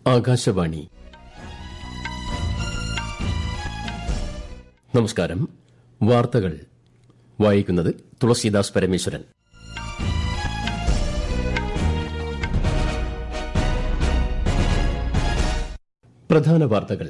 ആകാശവാണി നമസ്കാരം വാർത്തകൾ വായിക്കുന്നത് തുളസീദാസ് പരമേശ്വരൻ പ്രധാന വാർത്തകൾ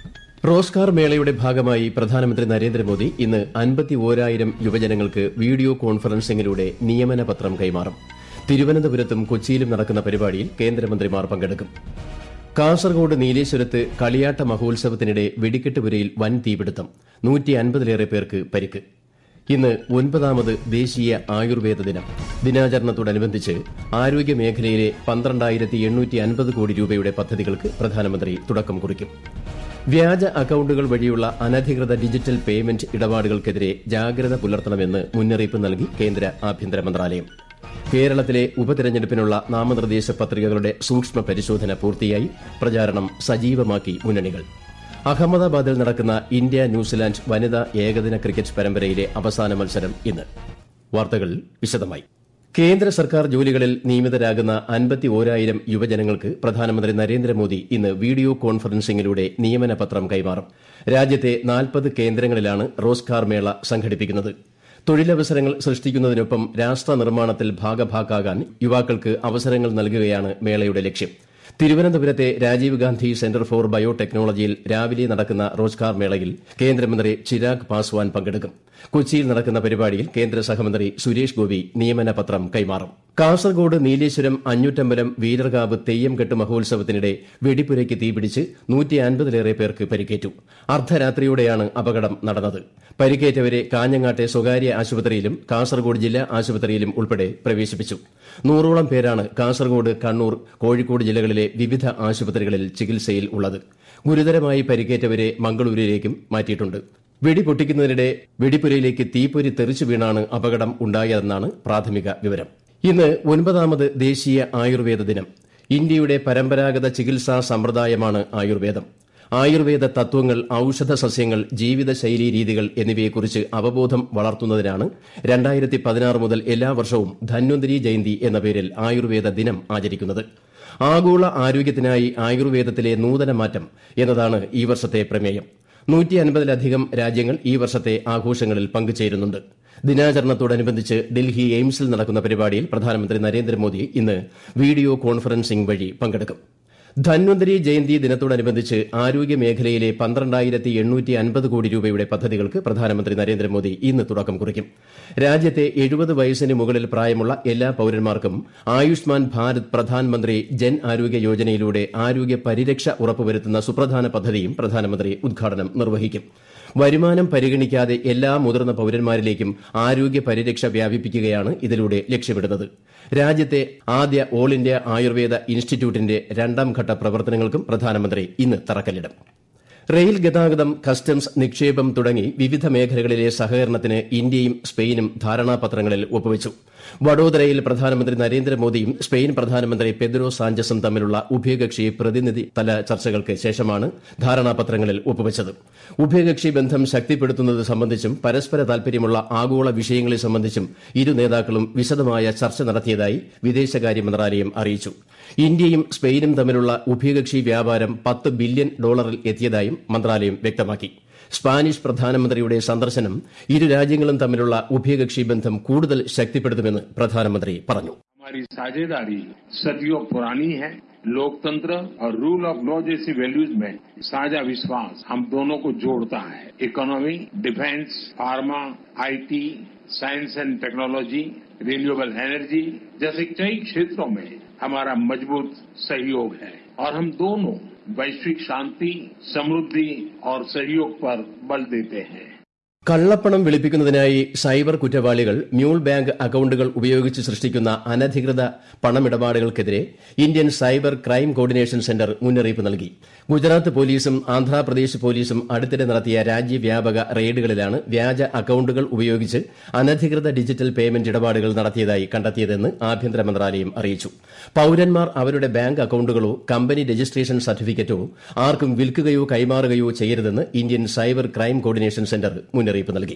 റോസ്കാർ മേളയുടെ ഭാഗമായി പ്രധാനമന്ത്രി നരേന്ദ്രമോദി ഇന്ന് അൻപത്തി ഓരായിരം യുവജനങ്ങൾക്ക് വീഡിയോ കോൺഫറൻസിംഗിലൂടെ നിയമന പത്രം കൈമാറും തിരുവനന്തപുരത്തും കൊച്ചിയിലും നടക്കുന്ന പരിപാടിയിൽ കേന്ദ്രമന്ത്രിമാർ പങ്കെടുക്കും കാസർഗോഡ് നീലേശ്വരത്ത് കളിയാട്ട മഹോത്സവത്തിനിടെ വെടിക്കെട്ടുപുരയിൽ വൻ തീപിടുത്തം നൂറ്റി അൻപതിലേറെ പേർക്ക് പരിക്ക് ഇന്ന് ഒൻപതാമത് ദേശീയ ആയുർവേദ ദിനം ദിനാചരണത്തോടനുബന്ധിച്ച് ആരോഗ്യമേഖലയിലെ പന്ത്രണ്ടായിരത്തി എണ്ണൂറ്റി അൻപത് കോടി രൂപയുടെ പദ്ധതികൾക്ക് പ്രധാനമന്ത്രി തുടക്കം കുറിക്കും വ്യാജ അക്കൌണ്ടുകൾ വഴിയുള്ള അനധികൃത ഡിജിറ്റൽ പേയ്മെന്റ് ഇടപാടുകൾക്കെതിരെ ജാഗ്രത പുലർത്തണമെന്ന് മുന്നറിയിപ്പ് നൽകി കേന്ദ്ര ആഭ്യന്തര മന്ത്രാലയം കേരളത്തിലെ ഉപതെരഞ്ഞെടുപ്പിനുള്ള നാമനിർദ്ദേശ പത്രികകളുടെ സൂക്ഷ്മ പരിശോധന പൂർത്തിയായി പ്രചാരണം സജീവമാക്കി മുന്നണികൾ അഹമ്മദാബാദിൽ നടക്കുന്ന ഇന്ത്യ ന്യൂസിലാൻഡ് വനിതാ ഏകദിന ക്രിക്കറ്റ് പരമ്പരയിലെ അവസാന മത്സരം ഇന്ന് വാർത്തകൾ വിശദമായി കേന്ദ്ര സർക്കാർ ജോലികളിൽ നിയമിതരാകുന്ന അൻപത്തി ഓരായിരം യുവജനങ്ങൾക്ക് പ്രധാനമന്ത്രി നരേന്ദ്രമോദി ഇന്ന് വീഡിയോ കോൺഫറൻസിംഗിലൂടെ നിയമന പത്രം കൈമാറും രാജ്യത്തെ നാൽപ്പത് കേന്ദ്രങ്ങളിലാണ് റോസ്കാർ മേള സംഘടിപ്പിക്കുന്നത് തൊഴിലവസരങ്ങൾ സൃഷ്ടിക്കുന്നതിനൊപ്പം രാഷ്ട്ര നിർമ്മാണത്തിൽ ഭാഗഭാക്കാകാൻ യുവാക്കൾക്ക് അവസരങ്ങൾ നൽകുകയാണ് മേളയുടെ ലക്ഷ്യം തിരുവനന്തപുരത്തെ രാജീവ് ഗാന്ധി സെന്റർ ഫോർ ബയോടെക്നോളജിയിൽ രാവിലെ നടക്കുന്ന റോസ്കാർ മേളയിൽ കേന്ദ്രമന്ത്രി ചിരാഗ് പാസ്വാൻ പങ്കെടുക്കും കൊച്ചിയിൽ നടക്കുന്ന പരിപാടിയിൽ കേന്ദ്ര സഹമന്ത്രി സുരേഷ് ഗോപി നിയമന പത്രം കൈമാറും കാസർഗോഡ് നീലേശ്വരം അഞ്ഞൂറ്റമ്പലം വീരർകാവ് തെയ്യംകെട്ട് മഹോത്സവത്തിനിടെ വെടിപ്പുരയ്ക്ക് തീപിടിച്ച് നൂറ്റി അൻപതിലേറെ പേർക്ക് പരിക്കേറ്റു അർദ്ധരാത്രിയോടെയാണ് അപകടം നടന്നത് പരിക്കേറ്റവരെ കാഞ്ഞങ്ങാട്ടെ സ്വകാര്യ ആശുപത്രിയിലും കാസർഗോഡ് ജില്ലാ ആശുപത്രിയിലും ഉൾപ്പെടെ പ്രവേശിപ്പിച്ചു നൂറോളം പേരാണ് കാസർഗോഡ് കണ്ണൂർ കോഴിക്കോട് ജില്ലകളിലെ വിവിധ ആശുപത്രികളിൽ ചികിത്സയിൽ ഉള്ളത് ഗുരുതരമായി പരിക്കേറ്റവരെ മംഗളൂരുവിലേക്കും മാറ്റിയിട്ടുണ്ട് വെടി പൊട്ടിക്കുന്നതിനിടെ വെടിപ്പുരയിലേക്ക് തീപ്പൊരി തെറിച്ചു വീണാണ് അപകടം ഉണ്ടായതെന്നാണ് പ്രാഥമിക വിവരം ഇന്ന് ഒൻപതാമത് ദേശീയ ആയുർവേദ ദിനം ഇന്ത്യയുടെ പരമ്പരാഗത ചികിത്സാ സമ്പ്രദായമാണ് ആയുർവേദം ആയുർവേദ തത്വങ്ങൾ ഔഷധ സസ്യങ്ങൾ ജീവിതശൈലീ രീതികൾ എന്നിവയെക്കുറിച്ച് അവബോധം വളർത്തുന്നതിനാണ് രണ്ടായിരത്തി പതിനാറ് മുതൽ എല്ലാ വർഷവും ധന്വന്തരി ജയന്തി എന്ന പേരിൽ ആയുർവേദ ദിനം ആചരിക്കുന്നത് ആഗോള ആരോഗ്യത്തിനായി ആയുർവേദത്തിലെ നൂതന മാറ്റം എന്നതാണ് ഈ വർഷത്തെ പ്രമേയം നൂറ്റി അൻപതിലധികം രാജ്യങ്ങൾ ഈ വർഷത്തെ ആഘോഷങ്ങളിൽ പങ്കുചേരുന്നുണ്ട് ദിനാചരണത്തോടനുബന്ധിച്ച് ഡൽഹി എയിംസിൽ നടക്കുന്ന പരിപാടിയിൽ പ്രധാനമന്ത്രി നരേന്ദ്രമോദി ഇന്ന് വീഡിയോ കോൺഫറൻസിംഗ് വഴി പങ്കെടുക്കും ധന്വന്തരി ജയന്തി ദിനത്തോടനുബന്ധിച്ച് ആരോഗ്യ മേഖലയിലെ പന്ത്രണ്ടായിരത്തി എണ്ണൂറ്റി അൻപത് കോടി രൂപയുടെ പദ്ധതികൾക്ക് പ്രധാനമന്ത്രി നരേന്ദ്രമോദി ഇന്ന് തുടക്കം കുറിക്കും രാജ്യത്തെ എഴുപത് വയസ്സിന് മുകളിൽ പ്രായമുള്ള എല്ലാ പൌരന്മാർക്കും ആയുഷ്മാൻ ഭാരത് പ്രധാൻമന്ത്രി ജൻ ആരോഗ്യ യോജനയിലൂടെ ആരോഗ്യ പരിരക്ഷ ഉറപ്പുവരുത്തുന്ന സുപ്രധാന പദ്ധതിയും പ്രധാനമന്ത്രി ഉദ്ഘാടനം നിർവഹിക്കും വരുമാനം പരിഗണിക്കാതെ എല്ലാ മുതിർന്ന പൌരന്മാരിലേക്കും ആരോഗ്യ പരിരക്ഷ വ്യാപിപ്പിക്കുകയാണ് ഇതിലൂടെ ലക്ഷ്യമിടുന്നത് രാജ്യത്തെ ആദ്യ ഓൾ ഇന്ത്യ ആയുർവേദ ഇൻസ്റ്റിറ്റ്യൂട്ടിന്റെ രണ്ടാം ഘട്ട പ്രവർത്തനങ്ങൾക്കും പ്രധാനമന്ത്രി ഇന്ന് തറക്കല്ലിടും റെയിൽ ഗതാഗതം കസ്റ്റംസ് നിക്ഷേപം തുടങ്ങി വിവിധ മേഖലകളിലെ സഹകരണത്തിന് ഇന്ത്യയും സ്പെയിനും ധാരണാപത്രങ്ങളിൽ ഒപ്പുവച്ചു വഡോദരയിൽ പ്രധാനമന്ത്രി നരേന്ദ്രമോദിയും സ്പെയിൻ പ്രധാനമന്ത്രി പെദ്രോ സാഞ്ചസും തമ്മിലുള്ള ഉഭയകക്ഷി പ്രതിനിധി തല ചർച്ചകൾക്ക് ശേഷമാണ് ധാരണാപത്രങ്ങളിൽ ഒപ്പുവച്ചത് ഉഭയകക്ഷി ബന്ധം ശക്തിപ്പെടുത്തുന്നത് സംബന്ധിച്ചും പരസ്പര താൽപര്യമുള്ള ആഗോള വിഷയങ്ങളെ സംബന്ധിച്ചും ഇരു നേതാക്കളും വിശദമായ ചർച്ച നടത്തിയതായി വിദേശകാര്യ മന്ത്രാലയം അറിയിച്ചു ഇന്ത്യയും സ്പെയിനും തമ്മിലുള്ള ഉഭയകക്ഷി വ്യാപാരം പത്ത് ബില്യൺ ഡോളറിൽ എത്തിയതായും മന്ത്രാലയം വ്യക്തമാക്കി സ്പാനിഷ് പ്രധാനമന്ത്രിയുടെ സന്ദർശനം ഇരു രാജ്യങ്ങളും തമ്മിലുള്ള ഉഭയകക്ഷി ബന്ധം കൂടുതൽ ശക്തിപ്പെടുത്തുമെന്ന് പ്രധാനമന്ത്രി പറഞ്ഞു हमारी साझेदारी सदियों पुरानी है लोकतंत्र और रूल ऑफ लॉ जैसी वैल्यूज में साझा विश्वास हम दोनों को जोड़ता है economy defence pharma IT science and technology renewable energy जैसे कई क्षेत्रों में हमारा मजबूत सहयोग है और हम दोनों वैश्विक शांति समृद्धि और सहयोग पर बल देते हैं കള്ളപ്പണം വെളുപ്പിക്കുന്നതിനായി സൈബർ കുറ്റവാളികൾ മ്യൂൾ ബാങ്ക് അക്കൌണ്ടുകൾ ഉപയോഗിച്ച് സൃഷ്ടിക്കുന്ന അനധികൃത പണമിടപാടുകൾക്കെതിരെ Indian cyber crime coordination centre മുന്നറിയിപ്പ് നൽകി ഗുജറാത്ത് പോലീസും ആന്ധ്രാപ്രദേശ് പോലീസും അടുത്തിടെ നടത്തിയ രാജ്യവ്യാപക റെയ്ഡുകളിലാണ് വ്യാജ അക്കൌണ്ടുകൾ ഉപയോഗിച്ച് അനധികൃത ഡിജിറ്റൽ പേയ്മെന്റ് ഇടപാടുകൾ നടത്തിയതായി കണ്ടെത്തിയതെന്ന് ആഭ്യന്തര മന്ത്രാലയം അറിയിച്ചു പൌരന്മാർ അവരുടെ ബാങ്ക് അക്കൌണ്ടുകളോ കമ്പനി രജിസ്ട്രേഷൻ സർട്ടിഫിക്കറ്റോ ആർക്കും വിൽക്കുകയോ കൈമാറുകയോ ചെയ്യരുതെന്ന് Indian cyber crime coordination centre മുന്നറിയിപ്പ് നൽകി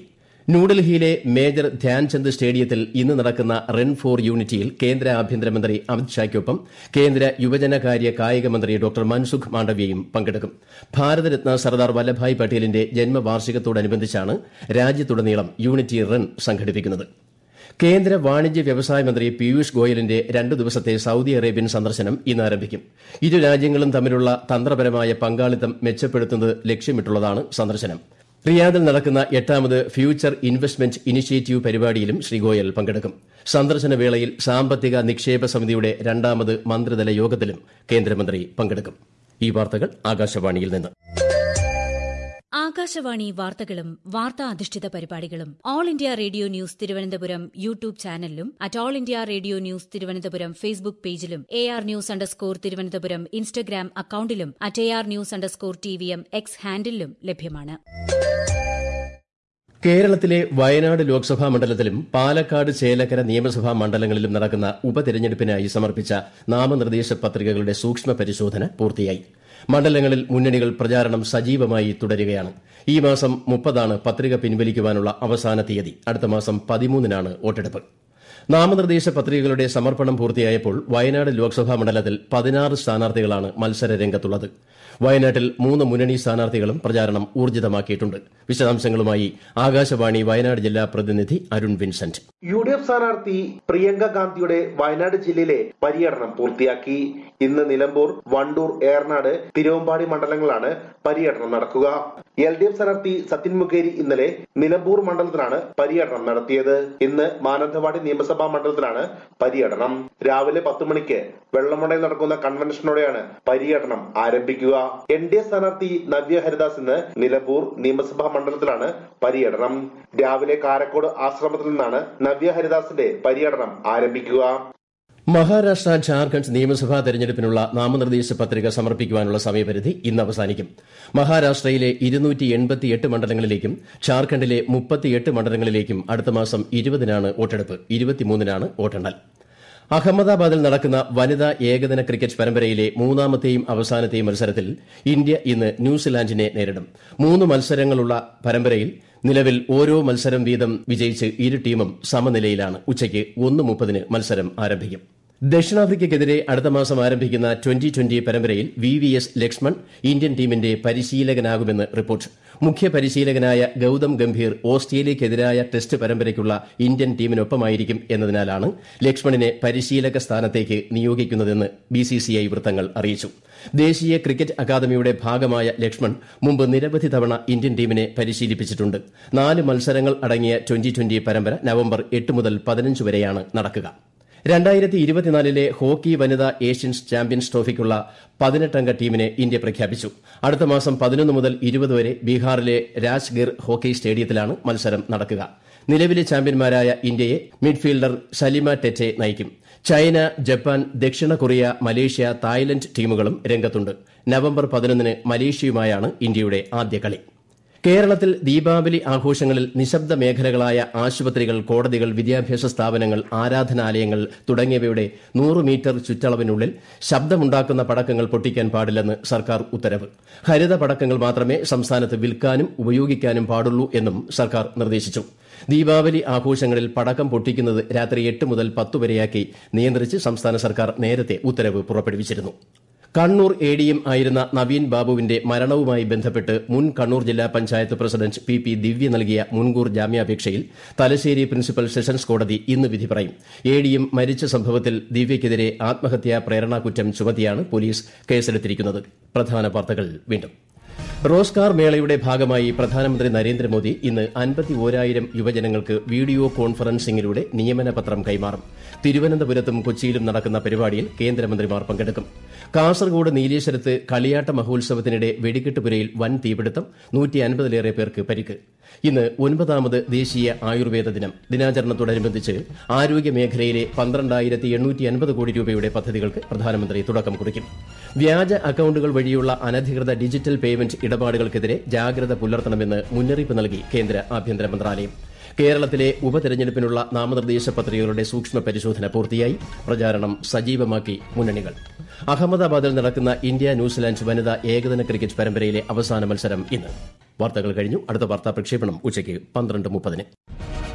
ന്യൂഡൽഹിയിലെ മേജർ ധ്യാൻചന്ദ് സ്റ്റേഡിയത്തിൽ ഇന്ന് നടക്കുന്ന റൺ ഫോർ യൂണിറ്റിയിൽ കേന്ദ്ര ആഭ്യന്തരമന്ത്രി അമിത് ഷായ്ക്കൊപ്പം കേന്ദ്ര യുവജനകാര്യ കായിക മന്ത്രി ഡോക്ടർ മൻസുഖ് മാണ്ഡവ്യയും പങ്കെടുക്കും ഭാരതരത്ന സർദാർ വല്ലഭായ് പട്ടേലിന്റെ ജന്മവാർഷികത്തോടനുബന്ധിച്ചാണ് രാജ്യത്തുടനീളം യൂണിറ്റി റൺ സംഘടിപ്പിക്കുന്നത് കേന്ദ്ര വാണിജ്യ വ്യവസായ മന്ത്രി പീയൂഷ് ഗോയലിന്റെ രണ്ടു ദിവസത്തെ സൌദി അറേബ്യൻ സന്ദർശനം ഇന്ന് ആരംഭിക്കും ഇരു രാജ്യങ്ങളും തമ്മിലുള്ള തന്ത്രപരമായ പങ്കാളിത്തം മെച്ചപ്പെടുത്തുന്നത് ലക്ഷ്യമിട്ടുള്ളതാണ് സന്ദർശനം റിയാദിൽ നടക്കുന്ന എട്ടാമത് ഫ്യൂച്ചർ ഇൻവെസ്റ്റ്മെന്റ് ഇനിഷ്യേറ്റീവ് പരിപാടിയിലും ശ്രീ ഗോയൽ പങ്കെടുക്കും സന്ദർശന വേളയിൽ സാമ്പത്തിക നിക്ഷേപ സമിതിയുടെ രണ്ടാമത് മന്ത്രിതല യോഗത്തിലും കേന്ദ്രമന്ത്രി പങ്കെടുക്കും ഈ വാർത്തകൾ ആകാശവാണിയിൽ നിന്ന് ആകാശവാണി വാർത്തകളും വാർത്താ അധിഷ്ഠിത പരിപാടികളും all India radio news Thiruvananthapuram YouTube ചാനലിലും at all India radio news Thiruvananthapuram Facebook പേജിലും A R news underscore Thiruvananthapuram Instagram അക്കൌണ്ടിലും at A R news underscore T V M X ഹാൻഡിലും ലഭ്യമാണ് കേരളത്തിലെ വയനാട് ലോക്സഭാ മണ്ഡലത്തിലും പാലക്കാട് ചേലക്കര നിയമസഭാ മണ്ഡലങ്ങളിലും നടക്കുന്ന ഉപതെരഞ്ഞെടുപ്പിനായി സമർപ്പിച്ച നാമനിർദ്ദേശ പത്രികകളുടെ സൂക്ഷ്മ പരിശോധന പൂർത്തിയായി മണ്ഡലങ്ങളിൽ മുന്നണികൾ പ്രചാരണം സജീവമായി തുടരുകയാണ് ഈ മാസം മുപ്പതാണ് പത്രിക പിൻവലിക്കുവാനുള്ള അവസാന തീയതി അടുത്ത മാസം പതിമൂന്നിനാണ് വോട്ടെടുപ്പ് നാമനിർദ്ദേശ പത്രികകളുടെ സമർപ്പണം പൂർത്തിയായപ്പോൾ വയനാട് ലോക്സഭാ മണ്ഡലത്തിൽ പതിനാറ് സ്ഥാനാർത്ഥികളാണ് മത്സര രംഗത്തുള്ളത് വയനാട്ടിൽ മൂന്ന് മുന്നണി സ്ഥാനാർത്ഥികളും പ്രചാരണം ഊർജിതമാക്കിയിട്ടുണ്ട് വിശദാംശങ്ങളുമായി ആകാശവാണി വയനാട് ജില്ലാ പ്രതിനിധി Arun Vincent U D F സ്ഥാനാർത്ഥി പ്രിയങ്ക ഗാന്ധിയുടെ വയനാട് ജില്ലയിലെ പര്യടനം പൂർത്തിയാക്കി ഇന്ന് നിലമ്പൂർ വണ്ടൂർ ഏറനാട് തിരുവമ്പാടി മണ്ഡലങ്ങളാണ് പര്യടനം നടക്കുക എൽ ഡി എഫ് സ്ഥാനാർത്ഥി സത്യൻ മുഖേരി ഇന്നലെ നിലമ്പൂർ മണ്ഡലത്തിലാണ് പര്യടനം നടത്തിയത് ഇന്ന് മാനന്തവാടി നിയമസഭാ മണ്ഡലത്തിലാണ് പര്യടനം രാവിലെ പത്ത് മണിക്ക് വെള്ളമുണ്ടയിൽ നടക്കുന്ന കൺവെൻഷനോടെയാണ് പര്യടനം ആരംഭിക്കുക എൻ ഡി എ സ്ഥാനാർത്ഥി നവ്യ ഹരിദാസ് ഇന്ന് നിലമ്പൂർ നിയമസഭാ മണ്ഡലത്തിലാണ് പര്യടനം രാവിലെ കാരക്കോട് ആശ്രമത്തിൽ നിന്നാണ് നവ്യ ഹരിദാസിന്റെ പര്യടനം ആരംഭിക്കുക മഹാരാഷ്ട്ര ഝാർഖണ്ഡ് നിയമസഭാ തെരഞ്ഞെടുപ്പിനുള്ള നാമനിർദ്ദേശ പത്രിക സമർപ്പിക്കുവാനുള്ള സമയപരിധി ഇന്ന് അവസാനിക്കും മഹാരാഷ്ട്രയിലെ മണ്ഡലങ്ങളിലേക്കും ഝാർഖണ്ഡിലെ മുപ്പത്തിയെട്ട് മണ്ഡലങ്ങളിലേക്കും അടുത്ത മാസം ഇരുപതിനാണ് വോട്ടെടുപ്പ് ഇരുപത്തിമൂന്നിനാണ് വോട്ടെണ്ണൽ അഹമ്മദാബാദിൽ നടക്കുന്ന വനിതാ ഏകദിന ക്രിക്കറ്റ് പരമ്പരയിലെ മൂന്നാമത്തെയും അവസാനത്തെയും മത്സരത്തിൽ ഇന്ത്യ ഇന്ന് ന്യൂസിലാൻഡിനെ നേരിടും മൂന്ന് മത്സരങ്ങളുള്ള പരമ്പരയിൽ നിലവിൽ ഓരോ മത്സരം വീതം വിജയിച്ച് ഇരു ടീമും സമനിലയിലാണ് ഉച്ചയ്ക്ക് ഒന്ന് മുപ്പതിന് മത്സരം ആരംഭിക്കും ദക്ഷിണാഫ്രിക്കയ്ക്കെതിരെ അടുത്ത മാസം ആരംഭിക്കുന്ന ട്വന്റി ട്വന്റി പരമ്പരയിൽ V V S Laxman Indian ടീമിന്റെ പരിശീലകനാകുമെന്ന് റിപ്പോർട്ട് മുഖ്യ പരിശീലകനായ ഗൌതം ഗംഭീർ ഓസ്ട്രേലിയയ്ക്കെതിരായ ടെസ്റ്റ് പരമ്പരയ്ക്കുള്ള ഇന്ത്യൻ ടീമിനൊപ്പമായിരിക്കും എന്നതിനാലാണ് ലക്ഷ്മണിനെ പരിശീലക സ്ഥാനത്തേക്ക് നിയോഗിക്കുന്നതെന്ന് ബിസിസിഐ വൃത്തങ്ങൾ അറിയിച്ചു ദേശീയ ക്രിക്കറ്റ് അക്കാദമിയുടെ ഭാഗമായ ലക്ഷ്മൺ മുമ്പ് നിരവധി തവണ ഇന്ത്യൻ ടീമിനെ പരിശീലിപ്പിച്ചിട്ടുണ്ട് നാല് മത്സരങ്ങൾ അടങ്ങിയ ട്വന്റി ട്വന്റി പരമ്പര നവംബർ എട്ട് മുതൽ പതിനഞ്ച് വരെയാണ് നടക്കുക രണ്ടായിരത്തി ഇരുപത്തിനാലിലെ ഹോക്കി വനിതാ ഏഷ്യൻസ് ചാമ്പ്യൻസ് ട്രോഫിക്കുള്ള പതിനെട്ടംഗ ടീമിനെ ഇന്ത്യ പ്രഖ്യാപിച്ചു അടുത്ത മാസം പതിനൊന്ന് മുതൽ ഇരുപത് വരെ ബീഹാറിലെ രാജ്ഗിർ ഹോക്കി സ്റ്റേഡിയത്തിലാണ് മത്സരം നടക്കുക നിലവിലെ ചാമ്പ്യന്മാരായ ഇന്ത്യയെ മിഡ്ഫീൽഡർ സലിമ ടെറ്റെ നയിക്കും ചൈന ജപ്പാൻ ദക്ഷിണ കൊറിയ മലേഷ്യ തായ്ലൻഡ് ടീമുകളും രംഗത്തുണ്ട് നവംബർ പതിനൊന്നിന് മലേഷ്യയുമായാണ് ഇന്ത്യയുടെ ആദ്യ കളി കേരളത്തിൽ ദീപാവലി ആഘോഷങ്ങളിൽ നിശബ്ദ മേഖലകളായ ആശുപത്രികൾ കോടതികൾ വിദ്യാഭ്യാസ സ്ഥാപനങ്ങൾ ആരാധനാലയങ്ങൾ തുടങ്ങിയവയുടെ നൂറ് മീറ്റർ ചുറ്റളവിനുള്ളിൽ ശബ്ദമുണ്ടാക്കുന്ന പടക്കങ്ങൾ പൊട്ടിക്കാൻ പാടില്ലെന്ന് സർക്കാർ ഉത്തരവ് ഹരിത പടക്കങ്ങൾ മാത്രമേ സംസ്ഥാനത്ത് വിൽക്കാനും ഉപയോഗിക്കാനും പാടുള്ളൂ എന്നും സർക്കാർ നിർദ്ദേശിച്ചു ദീപാവലി ആഘോഷങ്ങളിൽ പടക്കം പൊട്ടിക്കുന്നത് രാത്രി എട്ട് മുതൽ പത്ത് വരെയാക്കി നിയന്ത്രിച്ച് സംസ്ഥാന സർക്കാർ നേരത്തെ ഉത്തരവ് പുറപ്പെടുവിച്ചിരുന്നു കണ്ണൂർ എ ഡി എം ആയിരുന്ന നവീൻ ബാബുവിന്റെ മരണവുമായി ബന്ധപ്പെട്ട് മുൻ കണ്ണൂർ ജില്ലാ panchayat president P P Divya നൽകിയ മുൻകൂർ ജാമ്യാപേക്ഷയിൽ തലശ്ശേരി പ്രിൻസിപ്പൽ സെഷൻസ് കോടതി ഇന്ന് വിധി പറയും എ ഡി എം മരിച്ച സംഭവത്തിൽ ദിവ്യയ്ക്കെതിരെ ആത്മഹത്യാ പ്രേരണാ കുറ്റം ചുമത്തിയാണ് പോലീസ് കേസെടുത്തിരിക്കുന്നത് പ്രധാന വാർത്തകൾ വീണ്ടും റോസ്കാർ മേളയുടെ ഭാഗമായി പ്രധാനമന്ത്രി നരേന്ദ്രമോദി ഇന്ന് അൻപത്തി ഓരായിരം യുവജനങ്ങൾക്ക് വീഡിയോ കോൺഫറൻസിംഗിലൂടെ നിയമന പത്രം കൈമാറും തിരുവനന്തപുരത്തും കൊച്ചിയിലും നടക്കുന്ന പരിപാടിയിൽ കേന്ദ്രമന്ത്രിമാർ പങ്കെടുക്കും കാസർഗോഡ് നീലേശ്വരത്ത് കളിയാട്ട മഹോത്സവത്തിനിടെ വെടിക്കെട്ടുപുരയിൽ വൻ തീപിടുത്തം നൂറ്റി അൻപതിലേറെ പേർക്ക് പരിക്ക് ഇന്ന് ഒൻപതാമത് ദേശീയ ആയുർവേദ ദിനം ദിനാചരണത്തോടനുബന്ധിച്ച് ആരോഗ്യ മേഖലയിലെ പന്ത്രണ്ടായിരത്തി എണ്ണൂറ്റി അൻപത് കോടി രൂപയുടെ പദ്ധതികൾക്ക് പ്രധാനമന്ത്രി തുടക്കം കുറിക്കും വ്യാജ അക്കൌണ്ടുകൾ വഴിയുള്ള അനധികൃത ഡിജിറ്റൽ പേയ്മെന്റ് ഇടപാടുകൾക്കെതിരെ ജാഗ്രത പുലർത്തണമെന്ന് മുന്നറിയിപ്പ് നൽകി കേന്ദ്ര ആഭ്യന്തര മന്ത്രാലയം കേരളത്തിലെ ഉപതെരഞ്ഞെടുപ്പിനുള്ള നാമനിർദ്ദേശ പത്രികകളുടെ സൂക്ഷ്മ പരിശോധന പൂർത്തിയായി പ്രചാരണം സജീവമാക്കി മുന്നണികൾ അഹമ്മദാബാദിൽ നടക്കുന്ന ഇന്ത്യ ന്യൂസിലാൻഡ് വനിതാ ഏകദിന ക്രിക്കറ്റ് പരമ്പരയിലെ അവസാന മത്സരം ഇന്ന് വാർത്തകൾ കഴിഞ്ഞു അടുത്ത വാർത്താ പ്രക്ഷേപണം ഉച്ചയ്ക്ക് പന്ത്രണ്ട് മുപ്പതിന്